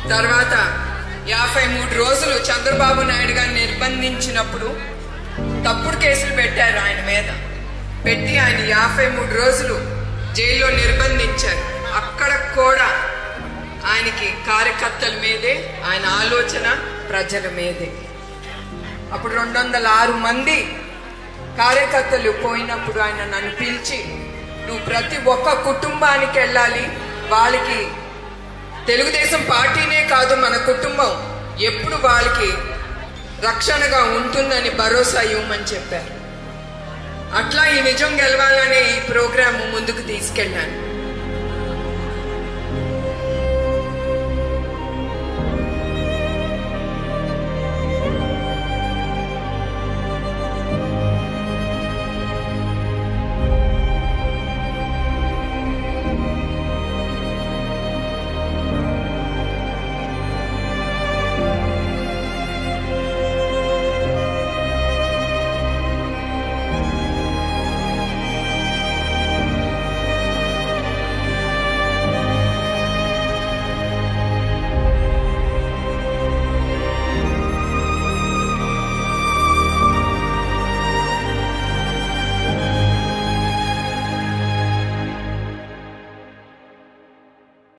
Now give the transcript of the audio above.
తర్వాత యాభై మూడు రోజులు చంద్రబాబు నాయుడు గారిని నిర్బంధించినప్పుడు తప్పుడు కేసులు పెట్టారు ఆయన మీద పెట్టి ఆయన యాభై మూడు రోజులు జైల్లో నిర్బంధించారు అక్కడ కూడా ఆయనకి కార్యకర్తల మీదే ఆయన ఆలోచన ప్రజల మీదే అప్పుడు రెండు వందల ఆరు మంది కార్యకర్తలు పోయినప్పుడు ఆయన నన్ను పిలిచి నువ్వు ప్రతి ఒక్క కుటుంబానికి వెళ్ళాలి వాళ్ళకి తెలుగుదేశం పార్టీనే కాదు మన కుటుంబం ఎప్పుడు వాళ్ళకి రక్షణగా ఉంటుందని భరోసా ఇవ్వమని చెప్పారు అట్లా ఈ నిజం గెలవాలనే ఈ ప్రోగ్రాం ముందుకు తీసుకెళ్ళాను